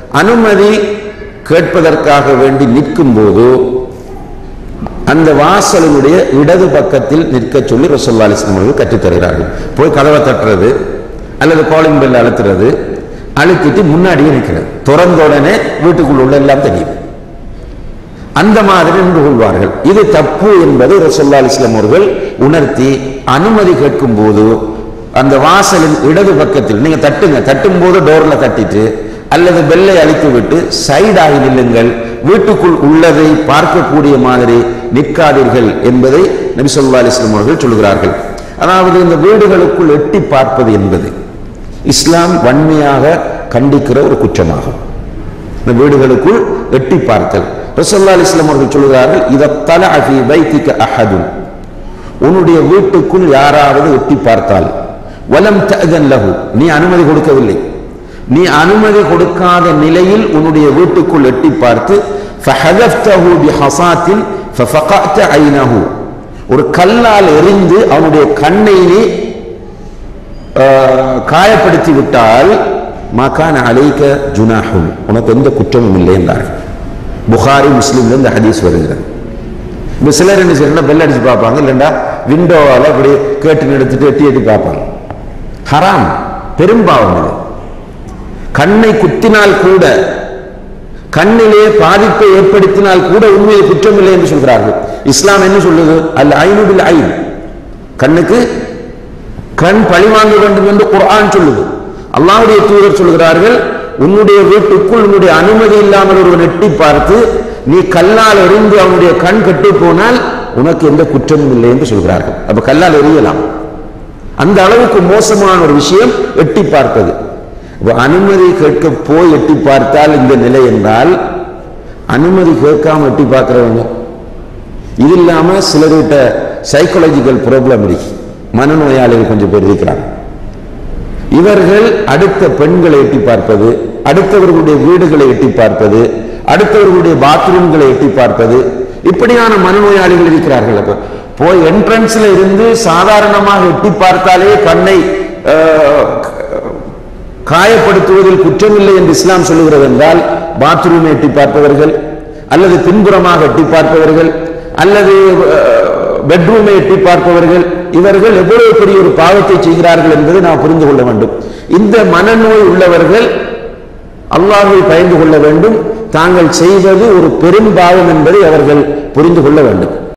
அனுமதி கேட்பதற்காக வேண்டி நிற்கும் போது அந்த வாசலினுடைய இடது பக்கத்தில் நிற்க சொல்லி ரசோல்லா அலிஸ்லாம் அவர்கள் கற்றுத் தருகிறார்கள் போய் கதவை தட்டுறது அல்லது காலிங் பெல் அழுத்துறது அழுத்திட்டு முன்னாடியே நிற்கிறது திறந்த உடனே வீட்டுக்குள்ள உள்ள எல்லாம் தெரியும் அந்த மாதிரி நின்று கொள்வார்கள் இது தப்பு என்பதை ரசோல்லா அலிஸ்லாம் அவர்கள் உணர்த்தி அனுமதி கேட்கும் போது அந்த வாசலின் இடது பக்கத்தில் நீங்க தட்டுங்க தட்டும் போது டோர்ல தட்டிட்டு அல்லது பெல்லை அழித்து விட்டு சைடாகி நில்லுங்கள் வீட்டுக்குள் உள்ளதை பார்க்கக்கூடிய மாதிரி நிற்காதீர்கள் என்பதை நபி சொல்லா அலிஸ்லாம் அவர்கள் சொல்கிறார்கள் அதாவது இந்த வீடுகளுக்குள் எட்டி பார்ப்பது என்பது இஸ்லாம் வன்மையாக கண்டிக்கிற ஒரு குற்றமாகும் இந்த வீடுகளுக்குள் எட்டி பார்த்தல் ரசல்லா அலிஸ்லாம் அவர்கள் சொல்கிறார்கள் இத தல அஃபி வைத்திக்க அஹதுன் உன்னுடைய வீட்டுக்குள் யாராவது எட்டி பார்த்தால் வலம் தஅதன் லஹு நீ அனுமதி கொடுக்கவில்லை நீ அனுமதி கொடுக்காத நிலையில் உன்னுடைய வீட்டுக்குள் எட்டி பார்த்து ஃபஹதஃப்தஹு பிஹஸாத்தின் ஃபஃபகஅத ஐனஹு ஒரு கல்லால் எறிந்து அவனுடைய கண்ணை நீ ஆஹ், காயப்படுத்தி விட்டால் மகான அலைக்க ஜுனாஹும் உனக்கு எந்த குற்றமும் இல்லை என்றார்கள் புகாரி முஸ்லீம்ல இந்த ஹதீஸ் வருகிறது இப்ப சிலர் என்ன செய்யணும் பெல் அடிச்சு பார்ப்பாங்க இல்லைண்டா விண்டோவால அப்படி கேட்டு எடுத்துட்டு எட்டி எட்டி பார்ப்பாங்க ஹராம் பெரும்பாவம் இது கண்ணை குத்தினால் கூட கண்ணிலே பாதிப்பை ஏற்படுத்தினால் கூட உண்மையில் குற்றமில்லை என்று சொல்கிறார்கள் இஸ்லாம் என்ன சொல்லுது அல் ஐனுபில் ஐன் கண்ணுக்கு கண் பழிவாங்க வேண்டும் என்று குர்ஆன் சொல்லுது அல்லாஹ்வுடைய தூதர் சொல்கிறார்கள் உன்னுடைய வீட்டுக்குள் உன்னுடைய அனுமதி இல்லாமல் ஒருவன் எட்டி பார்த்து நீ கல்லால் எறிந்து அவனுடைய கண் கெட்டு போனால் உனக்கு எந்த குற்றமும் இல்லை என்று சொல்கிறார்கள் அப்ப கல்லால் எறியலாம் அந்த அளவுக்கு மோசமான ஒரு விஷயம் எட்டி பார்ப்பது அப்ப அனுமதி கேட்க போய் எட்டி பார்த்தால் இந்த நிலை என்றால் அனுமதி கேட்காம எட்டி பார்க்கிறவங்க இது இல்லாம சிலர்கிட்ட சைக்காலஜிக்கல் ப்ராப்ளம் இருக்கு மனநோயாளிகள் கொஞ்சம் பேர் இருக்கிறாங்க இவர்கள் அடுத்த பெண்களை எட்டி பார்ப்பது அடுத்தவர்களுடைய வீடுகளை எட்டி பார்ப்பது அடுத்தவர்களுடைய பாத்ரூம்களை எட்டி பார்ப்பது இப்படியான மனநோயாளிகள் இருக்கிறார்கள் அப்ப போய் என்ட்ரன்ஸ்ல இருந்து சாதாரணமாக எட்டி பார்த்தாலே கண்ணை ஆஹ், காயப்படுத்துவதில் குற்றமில்லை என்று இஸ்லாம் சொல்லுகிறது என்றால் பாத்ரூமை எட்டி பார்ப்பவர்கள் அல்லது பின்புறமாக எட்டி பார்ப்பவர்கள் அல்லது பெட்ரூமை எட்டி பார்ப்பவர்கள் இவர்கள் எவ்வளவு பெரிய ஒரு பாவத்தை செய்கிறார்கள் என்பதை நாம் புரிந்து கொள்ள வேண்டும் இந்த மனநோய் உள்ளவர்கள் அல்லாஹ்வை பயந்து கொள்ள வேண்டும் தாங்கள் செய்வது ஒரு பெரும் பாவம் என்பதை அவர்கள் புரிந்து கொள்ள வேண்டும்